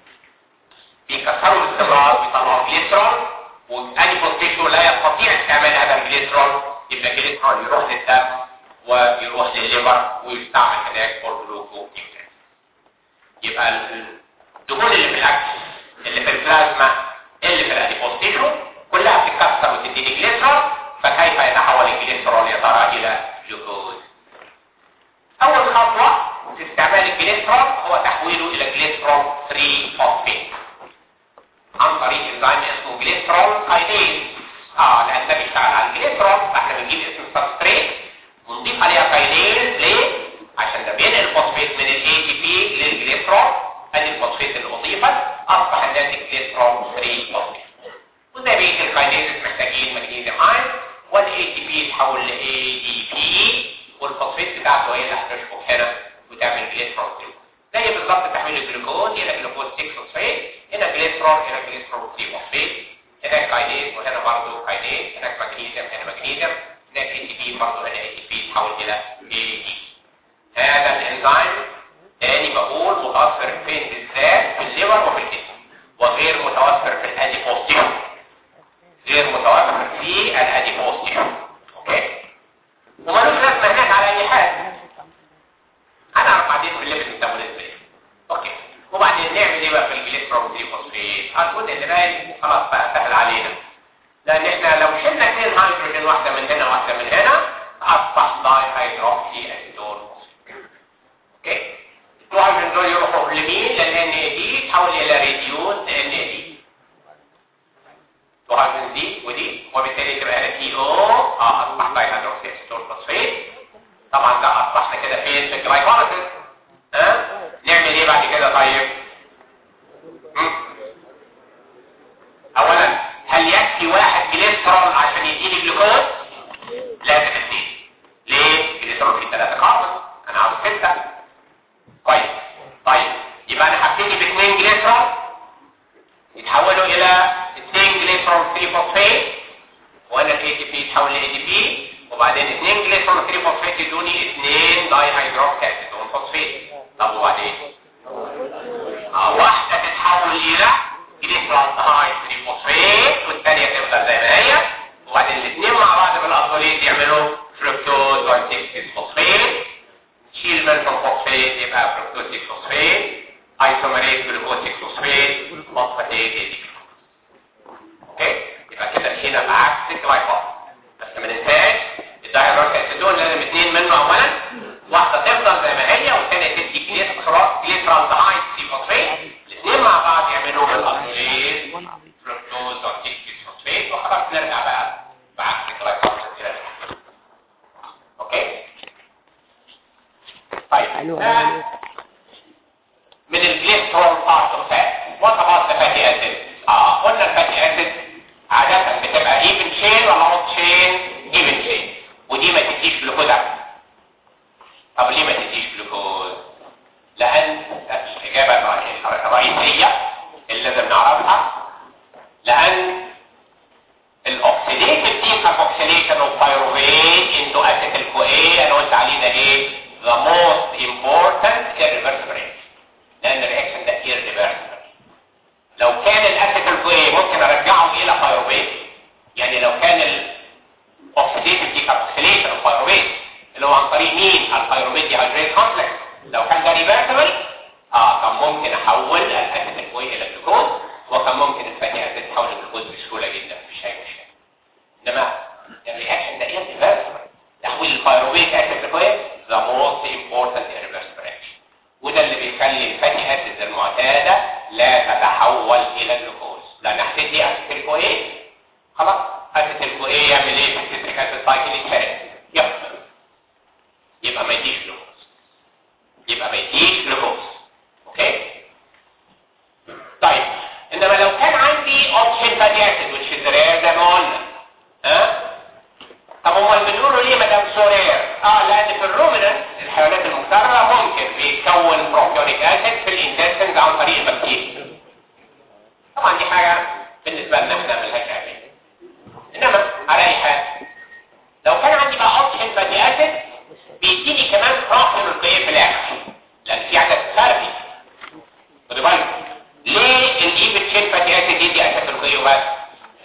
بيكسروا باستمرار ويطلعوا جليسرول والاديبوس تيشو لا يستطيع استعمال هذا الجليسرول يبقى الجليسرول يروح للدم ويروح للليفر ويستعمل هناك فور جلوكوجينيسيس يبقى الدهون اللي في الاكل اللي في البلازما اللي في الاديبوس تيشو كلها بتتكسر وتديني جليسرول فكيف يتحول الجليسرول يا ترى الى جلوكوز اول خطوه في استعمال الجليسرول هو تحويله الى جليسرول 3 فوسفيت عن طريق انزيم اسمه جليسرول كاينيز اه لان ده بيشتغل على الجليسرول فاحنا بنجيب اسم السبستريت ونضيف عليها كاينيز ليه عشان ده بينقل الفوسفيت من الاي تي بي للجليسرول ادي الفوسفيت اللي اضيفت اصبح الناتج جليسرول 3 فوسفيت وزي بقيه الكاينيز محتاجين مغنيسيوم ايون والاي تي بي يتحول ل اي دي بي والفوسفيت بتاعته هي اللي هتشبك هنا وتعمل جليسرول 3 زي بالظبط تحويل الجلوكوز الى جلوكوز 6 فوسفيت هنا جليسرول هنا جليسرول 3 فوسفيت هنا كاينيز وهنا برضه كاينيز هناك مغنيسيوم هنا مغنيسيوم هناك اي تي بي برضه هنا اي تي بي يتحول الى اي دي هذا الانزيم تاني بقول متوفر فين بالذات في الليفر وفي الجسم وغير متوفر في الاديبوستيشن غير متوفر في الاديبوستيشن اوكي ومالوش لازمه هناك على اي حال هنعرف بعدين في الليفل ميتابوليزم ايه اوكي وبعدين نعمل ايه بقى في الجليسرول فوسفيت الجزء اللي باقي خلاص بقى سهل علينا لان احنا لو شلنا اثنين هيدروجين واحده من هنا واحده من هنا اصبح داي هيدروكسي اسيتون اوكي الهيدروجين دول يروحوا لمين للان دي تحول الى ريديوز ان دي الهيدروجين دي ودي وبالتالي تبقى هنا تي او اه اصبح داي هيدروكسي اسيتون فوسفيت طبعا ده اصبحنا كده فين في الجلايكوليسيس ها نعمل ايه بعد كده طيب مم. اولا هل يكفي واحد جليسرول عشان يديني جلوكوز لازم اثنين ليه جليسرول فيه ثلاثة كاربون انا عاوز ستة كويس طيب يبقى انا هبتدي باثنين جليسرول يتحولوا الى اثنين جليسرول 3 فوسفيت وانا الاي تي بي يتحول لاي دي بي وبعدين اثنين جليسرول 3 فوسفيت يدوني اثنين داي هيدروكسي اسيتون فوسفيت طب وبعدين اه واحده تتحول الى جليسرول داي 3 فوسفيت والثانيه تفضل زي ما هي وبعدين الاثنين مع بعض بالاسوليت يعملوا فركتوز 1 6 فوسفيت شيل منهم فوسفيت يبقى فركتوز 6 فوسفيت ايسومريز جلوكوز 6 فوسفيت فوسفاتيز اي دي اوكي يبقى كده هنا بعكس الجلايكول بس ما ننساش الدايهيدروكسي اسيتون لازم اثنين منه اولا واحده تفضل زي ما هي والثانيه تدي جليسرول جليسرول دهايد سي فوسفيت الاثنين مع بعض يعملوا بالاسوليت فركتوز 1 6 فوسفيت وخلاص نرجع بقى بعكس الجلايكول اوكي طيب ده من الجليسرول بارت اوف فات وات اباوت ذا فاتي اسيد اه قلنا الفاتي اسيد عادة بتبقى ايفن شين ولا اوت شين ايفن شين ودي ما تديش جلوكوز ابدا طب ليه ما تديش جلوكوز لان الاجابه الرئيسيه اللي لازم نعرفها لان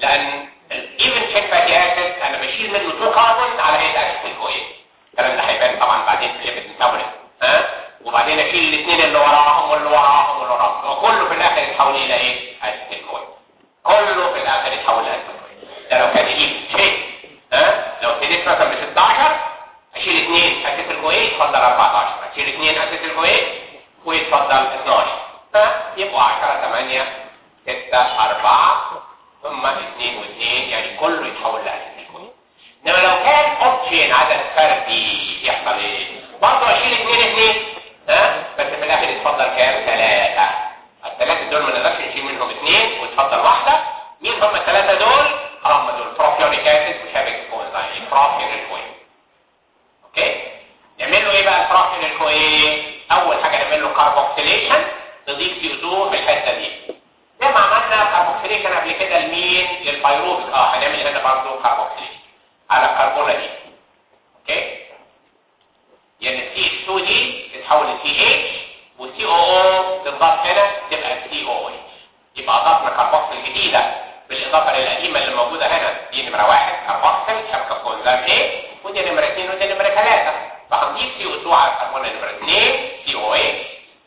لان الايفن شين فاتي اسيد انا بشيل منه تو كاربون على هيئه اسيد كويس الكلام ده هيبان طبعا بعدين في الليبيد ميتابوليزم ها وبعدين اشيل الاثنين اللي وراهم واللي وراهم واللي وراهم وكله في الاخر يتحول الى ايه اسيد كويس كله في الاخر يتحول الى اسيد كويس ده لو كان ايفن شين ها لو ابتديت مثلا ب 16 اشيل اثنين اسيد الكويس اتفضل 14 اشيل اثنين اسيد الكويس ويتفضل 12 ها يبقوا 10 8 6 4 ثم 2 و2 يعني كله يتحول لاسيد كويس انما لو كان اوبشن عدد فردي يحصل ايه برضه اشيل 2 2 ها بس في الاخر يتفضل كام 3 الثلاثه دول ما نقدرش نشيل منهم اثنين ويتفضل واحده مين هم الثلاثه دول هم دول بروبيونيك اسيد وشبكه كوينزايم بروبيونيك كوين اوكي نعمل له ايه بقى البروبيونيك كوين اول حاجه نعمل له كاربوكسيليشن نضيف سي 2 في الحته دي زي ما عملنا كاربوكسيليشن قبل كده لمين للفيروبيك اه هنعمل هنا برضه كاربوكسيليشن على الكربونه دي اوكي يعني السي 2 دي تتحول لسي اتش والسي او او تضاف هنا تبقى سي او اتش يبقى اضفنا كاربوكسيل جديده بالاضافه للقديمه اللي موجوده هنا دي نمره واحد كاربوكسيل شبكه كوانزيم ايه ودي نمره اثنين ودي نمره ثلاثه فهنضيف سي او 2 على الكربونه نمره اثنين سي او اتش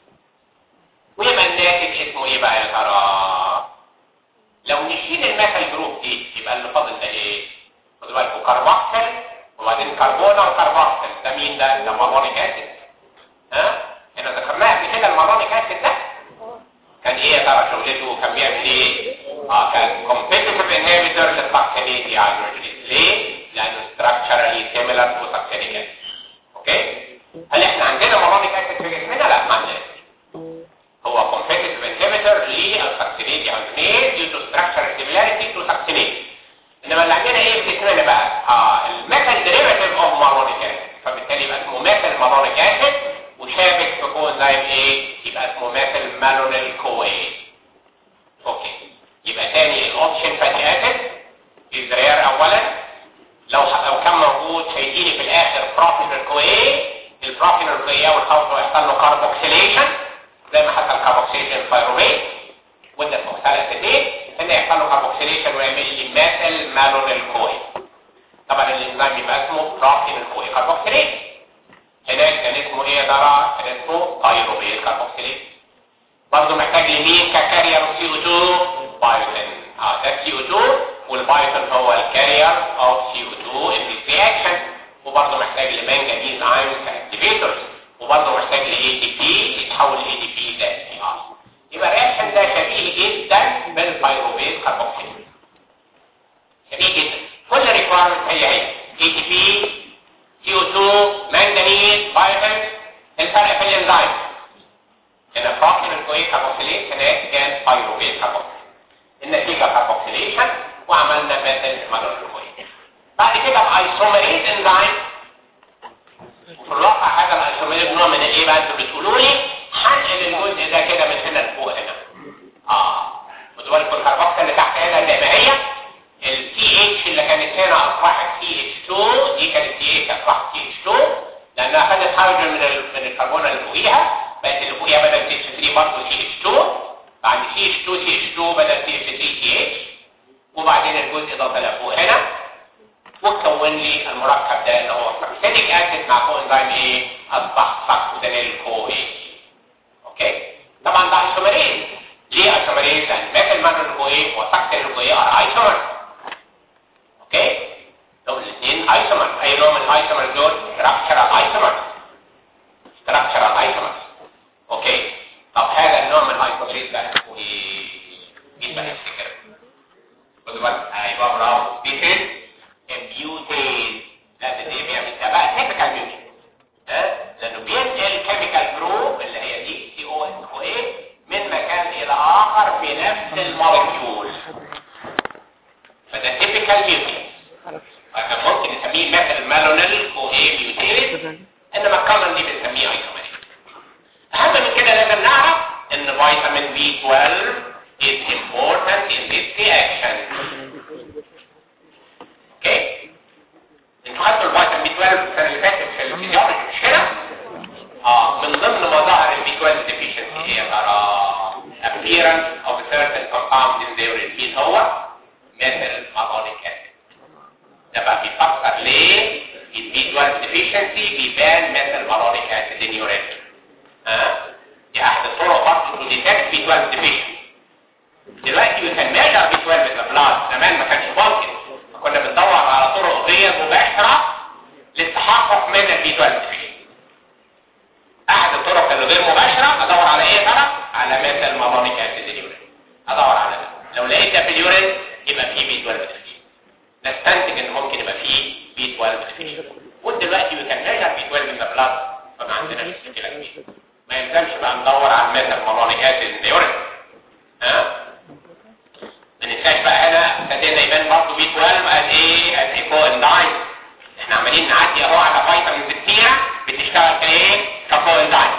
ويبقى الناتج اسمه ايه بقى يا ترى لو نشيل الميثل جروب دي يبقى اللي فاضل ده ايه خدوا بالكم كربوكسيل وبعدين كربونه وكربوكسيل ده مين ده ده مالونيك اسيد ها احنا ذكرناها قبل كده المالونيك اسيد ده كان ايه يا ترى شغلته كان بيعمل ايه اه كان competitive inhibitor للسكتينيك hydrogenase ليه لانه structurally similar to succinic acid اوكي هل احنا عندنا مالونيك اسيد في جسمنا لا ما عندناش هو competitive inhibitor للسكتينيك hydrogenase due to structural similarity to succinate انما اللي عندنا ايه في جسمنا بقى اه الميثل ديريفاتيف اوف مالونيك اسيد فبالتالي يبقى اسمه ميثل مالونيك اسيد وشابك في كوانزيم ايه يبقى اسمه ميثل مالونيل كوين اوكي يبقى تاني الاوبشن فاتي اسيد ازريار اولا لو لو كان موجود هيديني في الاخر بروفينول كوين البروفينول كوين والخلط يحصل له كاربوكسيليشن زي ما حصل كاربوكسيليشن فايروميت وده اسمه ثلاثتين ان يحصل له كاربوكسيليشن ويعمل لي ميثل مالونيل كوين طبعا الانزيم يبقى اسمه بروفينول كوين كاربوكسيليشن هناك كان اسمه ايه يا ترى كان اسمه بايروبيل كاربوكسيليت برضه محتاج لمين ككارير سي او 2 بايوتين اه ده سي او 2 والبايوتين هو الكارير اوف سي او 2 ان ذيس رياكشن وبرضه محتاج لمانجانيز ايون كاكتيفيتورز وبرضه محتاج ل اي تي بي يتحول ل اي تي بي ده سي ار يبقى الرياكشن ده شبيه جدا بالبايروبيل كاربوكسيليت شبيه جدا كل ريكويرمنت هي هي اي تي بي CO2 manganese vitamins الفرق في الانزيم هنا بروتين الكوين كاربوكسيليت هناك كان بايروبيت كاربوكسيليت النتيجه كاربوكسيليشن وعملنا مثل مدر الكوين بعد كده الايسوميريز انزيم وفي الواقع هذا الايسوميريز نوع من ايه بقى انتوا بتقولوا لي هنقل الجزء ده كده من هنا لفوق هنا اه خدوا بالكم الكربوكسيل اللي تحت هنا زي ما هي ال CH اللي كانت هنا اصبحت CH2 دي كانت CH اصبحت CH2 لانها خدت هيدروجين من ال- من الكربونه اللي فوقيها بقت اللي فوقيها بدل CH3 برضه CH2 بعد CH2 CH2 بدل CH3 CH وبعدين الجزء ده طلع فوق هنا وتكون لي المركب ده اللي هو ساكسينيك اسيد مع كوانزيم ايه اصبح ساكسينيل كو ايه اوكي طبعا ده ايسومريز ليه ايسومريز لان مثل ما نقول ايه وساكسينيل كو ايه ار ايسومر اوكي دول الاثنين ايسومر اي نوع من الايسومر دول ستراكشرال ايسومر ستراكشرال ايسومر اوكي طب هذا النوع من الايسومريز ده اسمه ايه مين بقى يفتكر خدوا بالك ايوه برافو this is امبيوتيز لا ده دي بيعمل ده بقى كيميكال ميوتيز ها لانه بينقل كيميكال جروب اللي هي دي سي او اس او اي من مكان الى اخر في نفس المولكيول فده تيبيكال ميوتيز كان ممكن نسميه مثل مالونيل كو اي ميوتيز انما كمان دي بنسميه ايسوميريز اهم من كده لازم نعرف ان فيتامين بي 12 is important in this reaction اوكي انتوا خدتوا الفيتامين بي 12 السنه اللي فاتت في الفيزيولوجي مش كده اه من ضمن مظاهر البي 12 deficiency ايه يا ترى appearance of certain compound in the urine مين هو مثل ده بقى بيفكر ليه البي 12 ديفيشنسي بيبان مثل مالونيك اسيد اليورين ها دي احد الطرق برضه تو ديتكت بي 12 ديفيشنسي دلوقتي we can measure B12 in the blood زمان ما كانش ممكن كنا بندور على طرق غير مباشرة للتحقق من ال B12 deficiency احد الطرق اللي غير مباشرة ادور على ايه ترى على مثل مالونيك اسيد اليورين ادور على ده لو لقيت ده في اليورين يبقى فيه B12 deficiency نستنتج ان ممكن يبقى فيه B12 deficiency ودلوقتي we can measure B12 in the blood فما عندناش مشكلة كبيرة ما يلزمش بقى ندور على مثل مالونيك اسيد اليورين ها ما ننساش بقى هنا ابتدينا يبان برضه بي 12 قال ايه قال ايه كو انداين احنا عمالين نعدي اهو على فيتامينز كتيره بتشتغل كايه ككو انداين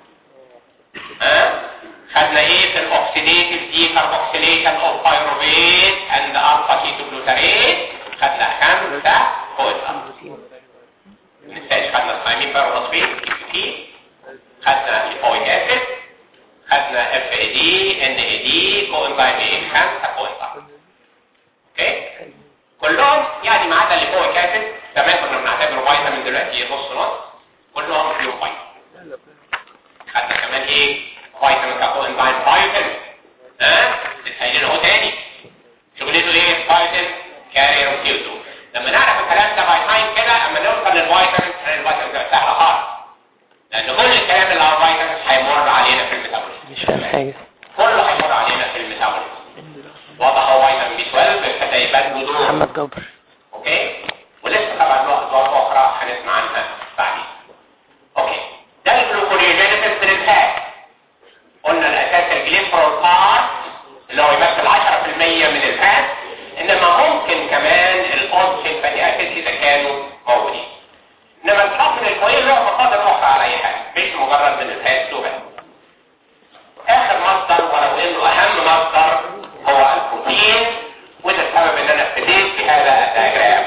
ها خدنا ايه في الاوكسيديتيف دي كاربوكسيليشن اوف بايروفيت اند الفا كيتوجلوتاريت خدنا خمسه كو انداين ما ننساش خدنا الثايمين بيروفوسفيت كي خدنا الفويك اسيد خدنا اف اي دي ان اي دي كو انزايم ايه خمسه كو انزايم اوكي كلهم يعني ما عدا اللي فوق كاتب زمان كنا بنعتبره فيتامين دلوقتي نص نص كلهم فيهم فيتامين خدنا كمان ايه فيتامين كاكو انزايم فيتامين ها تتخيلين اهو تاني شغلته ايه فيتامين كارير وكيوتو لما نعرف الكلام ده باي تايم كده اما نوصل للفيتامين الفيتامين ده سهل خالص لان كل الكلام اللي على الفيتامين هيمر علينا في الميتابوليزم مش فاهم حاجة كله هيمر علينا في الميتابوليزم واضح هو فيتامين بي 12 ابتدى يبان له دور محمد جبر اوكي ولسه طبعا له ادوار اخرى هنسمع عنها بعدين اوكي ده الجلوكونيوجينيسيس من الفات قلنا الاساس الجليسرول بارت اللي هو يمثل 10% من الفات انما ممكن كمان الاونسين فاتي اسيد اذا كانوا موجودين انما الحصر الكويس له مصادر اخرى على اي حاجه مش مجرد من الفات بس اخر مصدر ولو انه اهم مصدر هو البروتين وده السبب ان انا ابتديت بهذا الدياجرام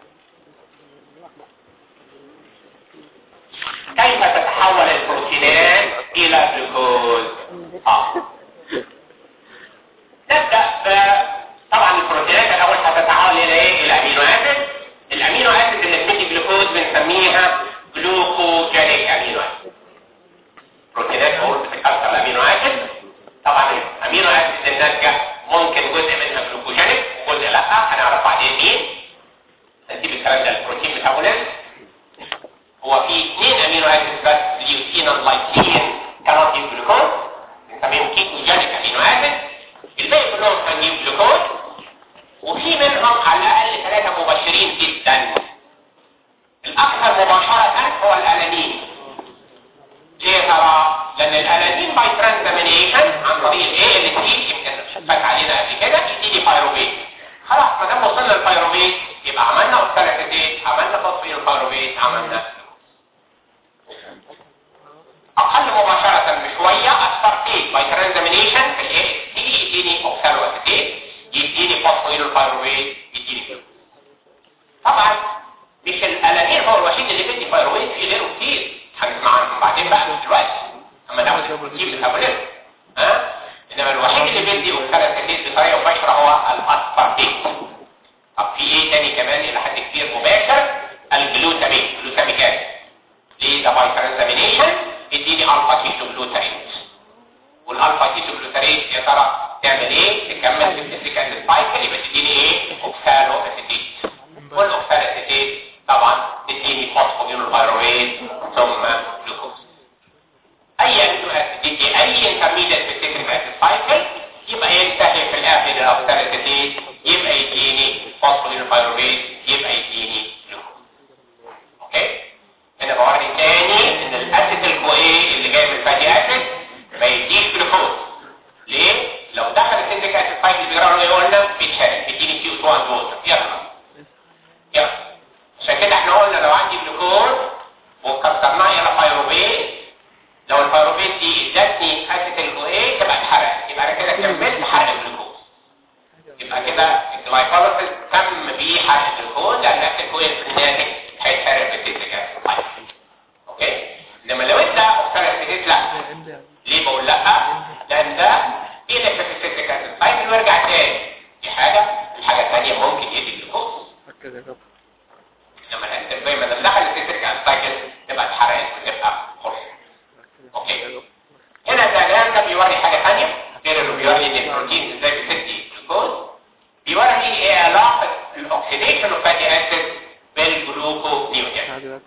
كيف تتحول البروتينات الى جلوكوز اه نبدا ب- طبعا البروتينات الاول هتتحول الى ايه الى امينو اسيد الامينو اسيد اللي بتدي جلوكوز بنسميها جلوكوجينيك امينو اسيد بروتينات اول بتكسر الامينو اسيد طبعا الامينو اسيد الناتجه ممكن جزء منها جلوكوجينيك وجزء لا هنعرف بعدين مين نسيب الكلام ده البروتين ميتابوليزم هو في اثنين امينو اسيد بس ليوتين اللايسين كانوا في جلوكوز بنسميهم كيتوجينيك امينو اسيد الباقي كلهم هنجيب جلوكوز وفي منهم على الاقل ثلاثه مباشرين جدا الاكثر مباشره هو الالانين ليه ترى؟ لان الالانين باي ترانزامينيشن عن طريق الايه اللي تي يمكن فات علينا قبل كده يديني بايروفيت خلاص ما دام وصلنا للبايروفيت يبقى عملنا اوكسالاتيت عملنا تصفير البايروفيت عملنا اقل مباشره بشويه الترتيب باي ترانزامينيشن في الايه تي يديني اوكسالواتيت يديني فوسفويل البايروفيت يديني كده طبعا مش الالانين هو الوحيد اللي بيدي بايروفيت في غيره كتير هنسمع عنهم بعدين بقى مش دلوقتي اما ناخد البروتين ميتابوليزم ها انما الوحيد اللي بيدي اوكسالاتيت بطريقه مباشره هو الاسبارتيت طب في ايه تاني كمان الى حد كبير مباشر الجلوتامين جلوتاميك اسيد ليه ده باي ترانزامينيشن يديني الفا كيتو جلوتاريت والالفا كيتو جلوتاريت يا ترى تعمل ايه تكمل في السيتريك اسيد سايكل يبقى تديني ايه اوكسالو اسيتيت والاوكسالو اسيتيت طبعا تديني فوسفوديول بايرويت ثم جلوكوز اي امينو اسيد يدي اي انترميديت في السيتريك اسيد سايكل يبقى ينتهي في الاخر الاوكسالو اسيتيت يبقى يديني فوسفوديول بايرويت يبقى يديني جلوكوز اوكي هنا بوري تاني ان الاسيد الكويه اللي جاي من الفاتي اسيد ما يديش جلوكوز ليه؟ لو دخل السيتريك اسيد سايكل بيجرى ايه قلنا بيتشال بيديني كيو 2 ووتر يلا يلا عشان كده احنا قلنا لو عندي جلوكوز وكسرناه الى بايروفيت لو البايروفيت دي ادتني اسيد الكويه تبقى اتحرقت يبقى انا كده كملت حرق الجلوكوز يبقى كده الجلايكوليسيس تم بيه حرق الجلوكوز لان اسيد الكويه في الناتج هيتحرق بالسيتريك اسيد سايكل اوكي انما لو انت اوكسالاتيت لا ليه بقول لا لان ده يلف في السيتريك اسيد سايكل ويرجع تاني دي حاجه الحاجه الثانيه ممكن يدي جلوكوز ركز يا جبر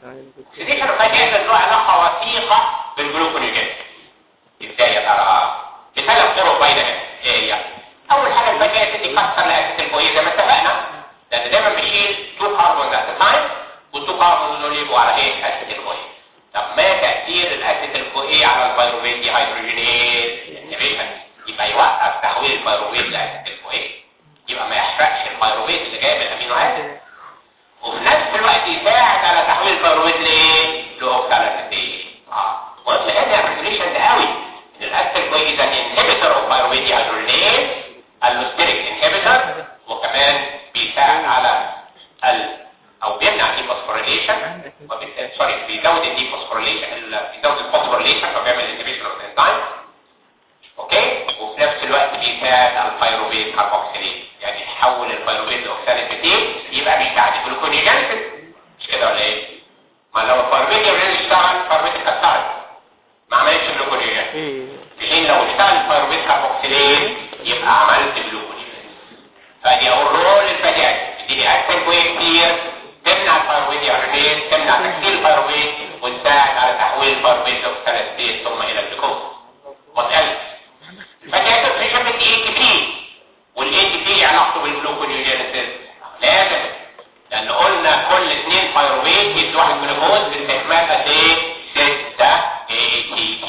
الاكسيديشن اوف فاتي اسيد له علاقه وثيقه بالجلوكونيوجينيس ازاي يا ترى بثلاث طرق باينه هنا. ايه هي اول حاجه الفاتي اسيد يكسر الاسيد الكويه زي ما اتفقنا لان دايما بيشيل تو كاربونز ات تايم والتو كاربونز دول يبقوا على ايه اسيد الكويه طب ما تاثير الاسيد الكويه على البيروفيت دي هيدروجينيز انهبيشن يبقى يوقف تحويل البيروفيت لاسيد الكويه يبقى ما يحرقش البيروفيت اللي جاي من الامينو اسيد وفي نفس الوقت يساعد على تحويل البيروفيت لايه لاوكسالاتيدين اه مهم هنا الريجوليشن ده قوي ان الاسيد الكويه ده انهبيتور اوف بيروفيت دي هيدروجينيز اللوستيريك انهبيتور وكمان بيساعد على ال او بيمنع الديفوسفوريليشن وبالتالي سوري بيزود الديفوسفوريليشن بيزود الفوسفوريليشن فبيعمل انهبيشن اوف الانزيم اوكي وفي نفس الوقت بيساعد البيروفيت كاربوكسيليز يعني يحول البيروفيت لاوكساليتين يبقى بيساعد الجلوكونيوجينيسيس مش كده ولا ايه ما لو البيروفيت يبقى يشتغل البيروفيت اتكسرت ما عملتش جلوكونيوجينيسيس في حين لو اشتغل البيروفيت كاربوكسيليز يبقى عملت جلوكونيوجينيسيس فدي اول رول الفاتي تديني اكتر كويس كتير تمنع البيروفيت يعمل تمنع تكسير البيروفيت وتساعد على تحويل البيروفيت لاوكساليتين ثم الى الجلوكوز وات فده تفريشن من اي تي بي والاي تي بي علاقته بالجلوكونيوجينيسيس لازم لان قلنا كل اثنين بايروفيت يدوا واحد جلوكوز باستكمال قد ايه 6 اي تي بي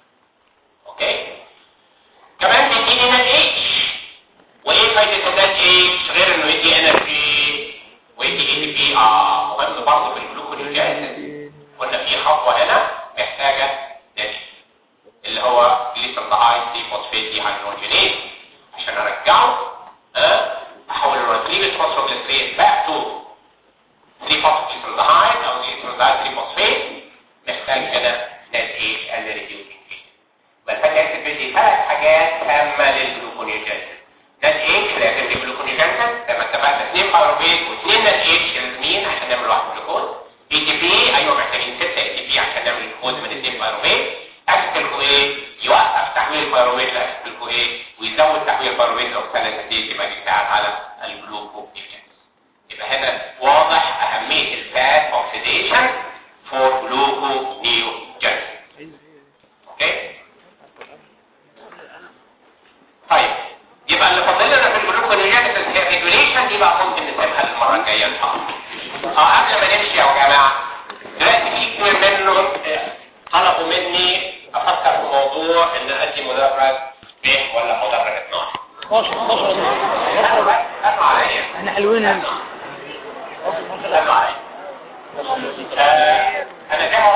اوكي كمان بيديني نات اتش وايه فايده النات اتش غير انه يدي انرجي ويدي اي تي بي اه مهم برضه في الجلوكونيوجينيسيس قلنا في خطوه هنا محتاجه نات اللي هو جليسرالدهايد دي فوسفيت دي هيدروجينيز عشان ارجعه ها احول الريتريف فوسفوجليسريت باك تو 3 فوسفوجليسرالدهايد او جليسرالدهايد 3 فوسفيت محتاج هنا ناس ايه اند ريديوسينج بس فاكر بدي ثلاث حاجات هامه للجلوكونيوجينيز ناس اتش لازم الجلوكونيوجينيز زي ما اتفقنا اثنين بايروفيت واثنين ناس اتش لازمين عشان نعمل واحد جلوكوز اي تي بي ايوه محتاجين 6 اي تي بي عشان نعمل جلوكوز من اثنين بايروفيت اسيد الكويه يوقف تحويل البيروفيت لاسيد الكويه ويزود تحويل البيروفيت لاوكسالاتيدين يبقى بيساعد على الجلوكوجينيس يبقى هنا واضح اهميه الفات اوكسيديشن فور جلوكونيوجينيس اوكي طيب يبقى اللي فاضل لنا في الجلوكونيوجينيس هي الريجوليشن دي بقى ممكن نسيبها للمره الجايه ان شاء الله اه قبل ما نمشي يا جماعه دلوقتي في كتير منهم طلبوا مني افكر في موضوع ان ادي مدرج ب ولا مدرج 12 12 12 اسمع عليا احنا حلوين اسمع عليا آه، انا زي ما